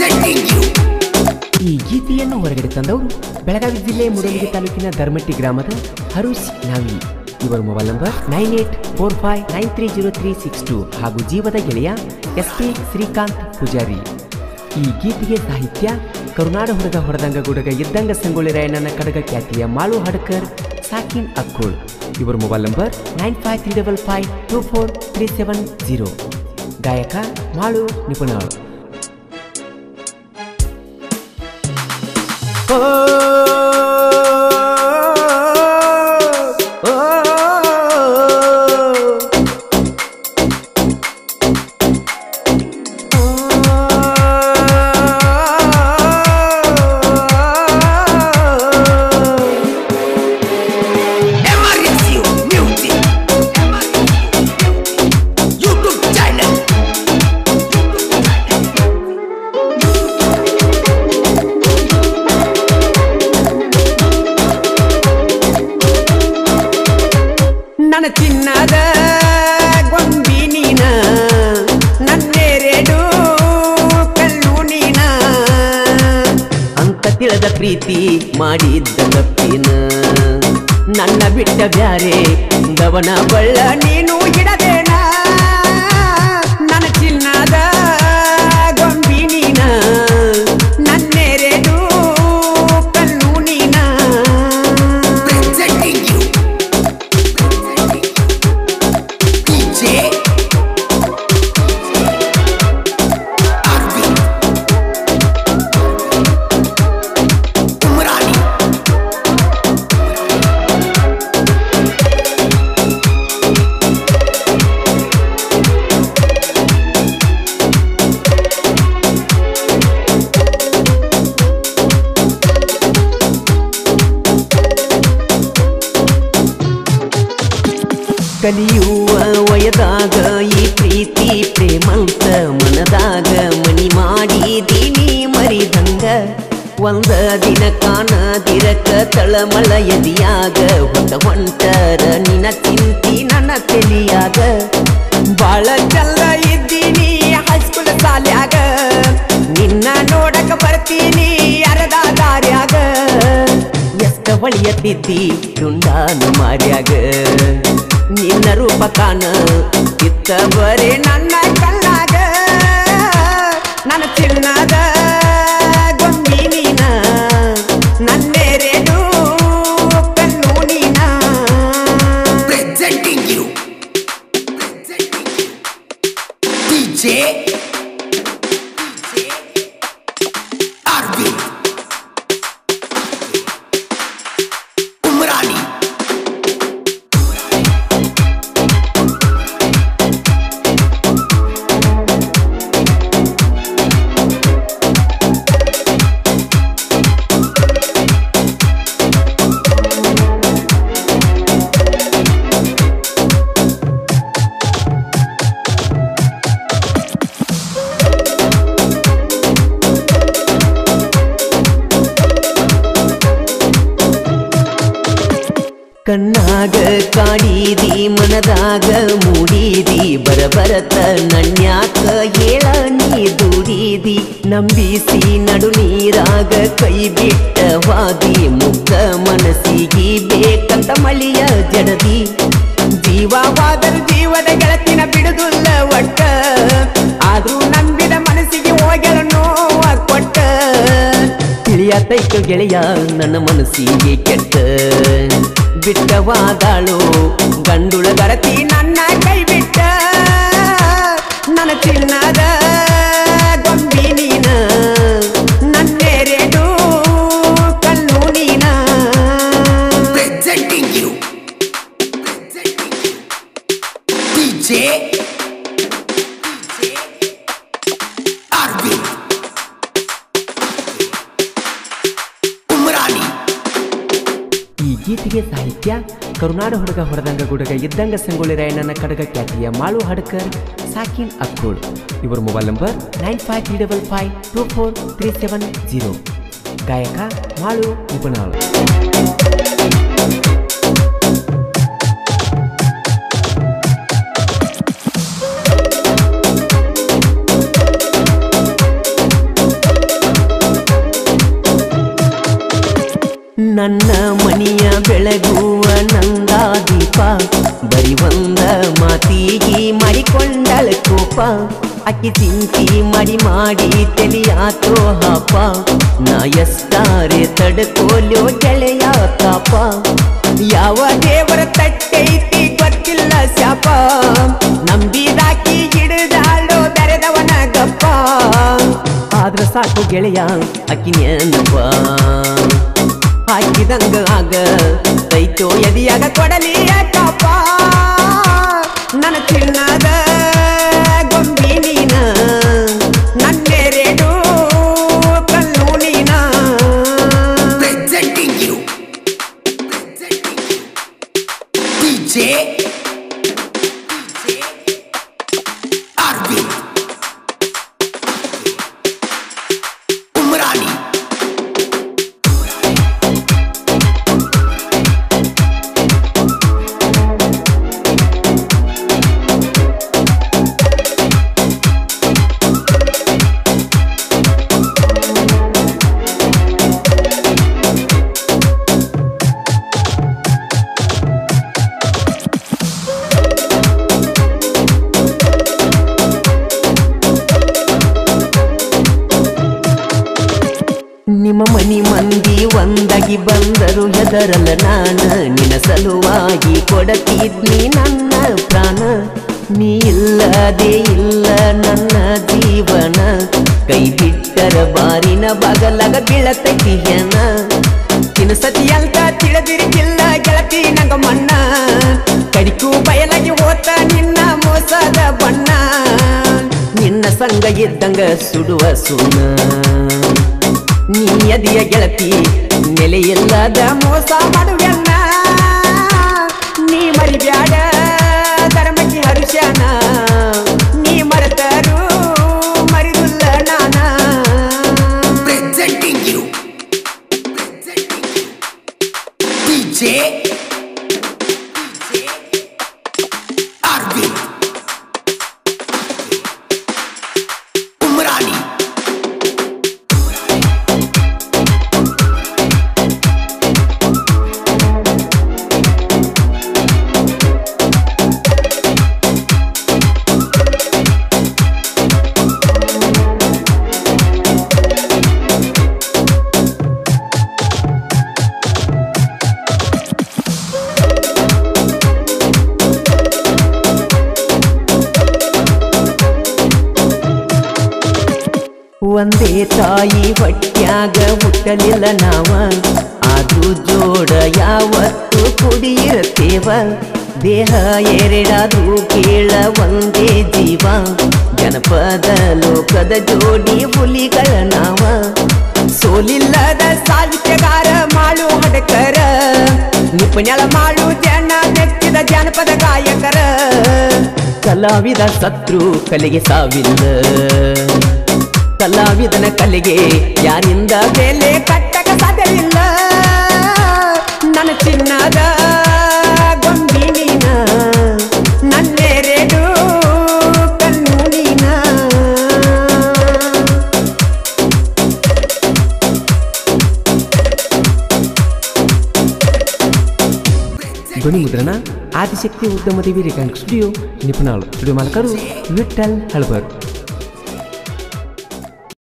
presenting you. ಈ ಗೀತೆಯನ್ನು ಹೊರಗಡೆ ತಂದವರು ಬೆಳಗಾವಿ ಜಿಲ್ಲೆ ಮುಡಲಗಿ ತಾಲೂಕಿನ ಧರ್ಮಟ್ಟಿ ಗ್ರಾಮದ ಹರುಷ್ ನಾವಿ ಇವರ mobile number nine eight four five nine three zero three six two ಹಾಗೂ ಜೀವದ ಗೆಳೆಯ ಎಸ್ ಪಿ ಶ್ರೀಕಾಂತ್ ಪೂಜಾರಿ ಈ ಗೀತೆಗೆ ಸಾಹಿತ್ಯ ಕರುನಾಡ ಹುಡುಗ ಹೊಡೆದಂಗ ಗುಡಗ ಇದ್ದಂಗ ಸಂಗೊಳ್ಳಿ ರಾಯಣ್ಣನ ಕಡಗ ಖ್ಯಾತಿಯ ಮಾಳು ಹಡ್ಕರ್ ಸಾಕಿನ್ ಅಕ್ಕೋಳ್ ಇವರ mobile number nine five three double five two four three seven zero ಗಾಯಕ ಮಾಳು ನಿಪುಣಾಳು MRSU Music. YouTube channel. ನನ್ನ ಚಿನ್ನದ ಗೊಂಬಿ ನೀನ ನನ್ನೆರಡು ಕಲ್ಲು ನೀನ ಅಂತ ತಿಳಿದ ಪ್ರೀತಿ ಮಾಡಿದ್ದ ತಪ್ಪಿನ ನನ್ನ ಬಿಟ್ಟ ಬ್ಯಾರೆ ದವನ ಬಳ್ಳ ನೀನು ಇಡಬೇಡ ನನ್ನ ಚಿನ್ನದ ಗೊಂಬಿ ನೀನ ನನ್ನೆರಡು ಕಲ್ಲು ನೀನ Presenting you. DJ. Arvind. Umrani. ಕಲಿಯುವ ವಯದಾಗ ಈ ಪ್ರೀತಿ ಪ್ರೇಮಂತ ಮನದಾಗ ಮನಿ ಮಾಡಿದೀನಿ ಮರಿದಂಗ ಒಂದ ದಿನ ಕಾಣದಿರಕ ತಳಮಳ ಎದಿಯಾಗ ಹೊತ್ತ ಹೊಂಟರ ನಿನ ಚಿಂತಿ ನನ್ನ ತೆಲಿಯಾಗ ಬಾಳ ಚಲ್ಲ ಇದ್ದೀನಿ ಹೈಸ್ಕೂಲ್ ಸಾಲ್ಯಾಗ ನಿನ್ನ ನೋಡಕ ಬರ್ತೀನಿ ಅರದ ದಾರ್ಯಾಗ ಎಷ್ಟ ಹೊಳಿಯತ್ತಿದ್ದಿ ದುಂಡಾನು ಮಾರ್ಯಾಗ ನಿನ್ನ ರೂಪ ಕಾಣ ಇತ್ತ ಬರೇ ನನ್ನ ಕಣ್ಣಾಗ ನನ್ನ ಚಿನ್ನದ ಗೊಂಬಿ ನೀನ ನನ್ನೆರೆಡು ಕಣ್ಣು ನೀನ Presenting you. DJ. Arvind. Umrani. ಕಣ್ಣಾಗ ಕಾಡಿದಿ ಮನದಾಗ ಮೂಡಿದಿ ಬರಬರತ ನನ್ಯಾಕ ಹೇಳ ನೀ ದುಡಿದಿ ನಂಬಿಸಿ ನಡು ನೀರಾಗ ಕೈ ಬಿಟ್ಟ ವಾದಿ ಮುಗ್ಧ ಮನಸ್ಸಿಗೆ ಬೇಕಂತ ಮಳಿಯ ಜಡದಿ ಜೀವವಾದರೂ ಜೀವದ ಗೆಳತಿನ ಬಿಡುದಿಲ್ಲ ಒಟ್ಟ ಆದ್ರೂ ನಂಬಿದ ಮನಸ್ಸಿಗೆ ಹೋಗಲು ನೋವ ಕೊಟ್ಟ ತಿಳಿಯತೈತು ಗೆಳೆಯ ನನ್ನ ಮನಸ್ಸಿಗೆ ಕೆಟ್ಟ ಬಿಟ್ಟವಾದಾಳು ಗಂಡುಳ ಗರತಿ ನನ್ನ ಕೈ ಬಿಟ್ಟ ನನ್ನ ಚಿನ್ನದ ಗೊಂಬಿ ನೀನ ನನ್ನೆರೆಡು ಕಣ್ಣು ನೀನ Presenting you. DJ. Arvind. Umrani. ಈ ಗೀತೆಗೆ ಸಾಹಿತ್ಯ ಕರುನಾಡ ಹುಡುಗ ಹೊಡೆದಂಗ ಗುಡುಗ ಇದ್ದಂಗ ಸಂಗೊಳ್ಳಿ ರಾಯಣ್ಣನ ಕಡಗ ಖ್ಯಾತಿಯ ಮಾಳು ಹಡ್ಕರ್ ಸಾಕಿನ್ ಅಕ್ಕೋಳ್ ಇವರ mobile number nine five three double five two four three seven zero ಗಾಯಕ ಮಾಳು ನಿಪುಣಾಳು ನನ್ನ ಮನಿಯ ಬೆಳಗುವ ನಂದ ದೀಪ ಬರಿ ಒಂದ ಮಾತಿಗೆ ಮಾಡಿಕೊಂಡಳ ಕೋಪ ಅಕ್ಕಿ ಚಿಂತಿ ಮಾಡಿ ಮಾಡಿ ತಿಳಿಯಾತೋ ಹಾಪ ನಾ ಎಷ್ಟಾರೆ ತಡ್ಕೋಲೋ ಗೆಳೆಯ ತಾಪ ಯಾವ ದೇವರ ತಟ್ಟೈತಿ ಗೊತ್ತಿಲ್ಲ ಶಾಪ ನಂಬಿದಾಕಿ ಹಿಡಿದಾಳೋ ಬೆರೆದವನ ಗಪ್ಪ ಆದ್ರ ಸಾಕು ಗೆಳೆಯ ಅಕ್ಕಿ ನೆನಪ ಹಾಕಿದಂಗ ಆಗ ಕೈತೋ ಎದಿಯಾಗ ಕೊಡಲಿ ಯಾಕಪ್ಪ ನನ್ನ ಚಿನ್ನದ ಗೊಂಬಿ ನೀನ ನನ್ನೆರೆಡು ಕಲ್ಲು ನೀನ Presenting you. DJ. Arvind. Umrani. ನಿಮ್ಮ ಮನಿ ಮಂದಿ ಒಂದಾಗಿ ಬಂದರು ಹೆದರಲ್ಲ ನಾನ ನಿನ್ನ ಸಲುವಾಗಿ ಕೊಡತಿದ್ನಿ ನನ್ನ ಪ್ರಾಣ ನೀ ಇಲ್ಲದೆ ಇಲ್ಲ ನನ್ನ ಜೀವನ ಕೈ ಬಿಟ್ಟರ ಬಾರಿನ ಬಗಲಗ ಬೀಳತೈತಿ ಹೆಣ ತಿನ್ಸತಿ ಅಂತ ತಿಳಿದಿರಿಗಿಲ್ಲ ಗೆಳತಿ ನಂಗ ಮಣ್ಣ ಕಡಿಕು ಬಯಲಾಗಿ ಹೋತ ನಿನ್ನ ಮೋಸದ ಬಣ್ಣ ನಿನ್ನ ಸಂಗ ಇದ್ದಂಗ ಸುಡುವ ಸುಣ್ಣ ನೀ ಅದಿಯ ಗೆಳತಿ ನೆಲೆಯಿಲ್ಲದ ಮೋಸ ಮಾಡುವೆನ್ನ ನೀ ಮರಿಬ್ಯಾಡ ಧರ್ಮಕ್ಕೆ ಹರುಷನ ನೀ ಮರೆತರು ಮರಿದುಲ್ಲ ನಾನ Presenting you. DJ. Arvind. Umrani. ಒಂದೇ ತಾಯಿ ಹೊಟ್ಯಾಗ ಹುಟ್ಟಲಿಲ್ಲ ನಾವ ಆದ್ರೂ ಜೋಡ ಯಾವತ್ತು ಕುಡಿಯಿರತೇವ ದೇಹ ಎರಡಾದ್ರೂ ಕೇಳ ಒಂದೇ ಜೀವ ಜನಪದ ಲೋಕದ ಜೋಡಿ ಹುಲಿಗಳ ನಾವ ಸೋಲಿಲ್ಲದ ಸಾಹಿತ್ಯಗಾರ ಮಾಡು ಹಡಕರ ನಿಪುಣಳ ಮಾಡು ಜನ ಮೆಚ್ಚಿದ ಜನಪದ ಗಾಯಕರ ಕಲಾವಿದ ಸತ್ರು ಕಲೆಗೆ ಸಾವಿಲ್ಲ ಕಲಾವಿದನ ಕಲೆಗೆ ಯಾರಿಂದ ಬೆಲೆ ಕಟ್ಟಕ ಸಾಧ್ಯವಿಲ್ಲ ನನ್ನ ಚಿನ್ನದ ಗೊಂಬಿ ನೀನ ನನ್ನೆರೆಡು ಕಣ್ಣು ನೀನ ಧ್ವನಿ ಮುದ್ರಣ ಆದಿಶಕ್ತಿ ಉದ್ಯಮದ ವೀರ್ಯಕಾಂಕ್ ಸ್ಟುಡಿಯೋ ನಿಪುಣಾಳು ಸ್ಟುಡಿಯೋ ಮಾಲಕರು ವಿಠಲ್ ಹಳಬರ್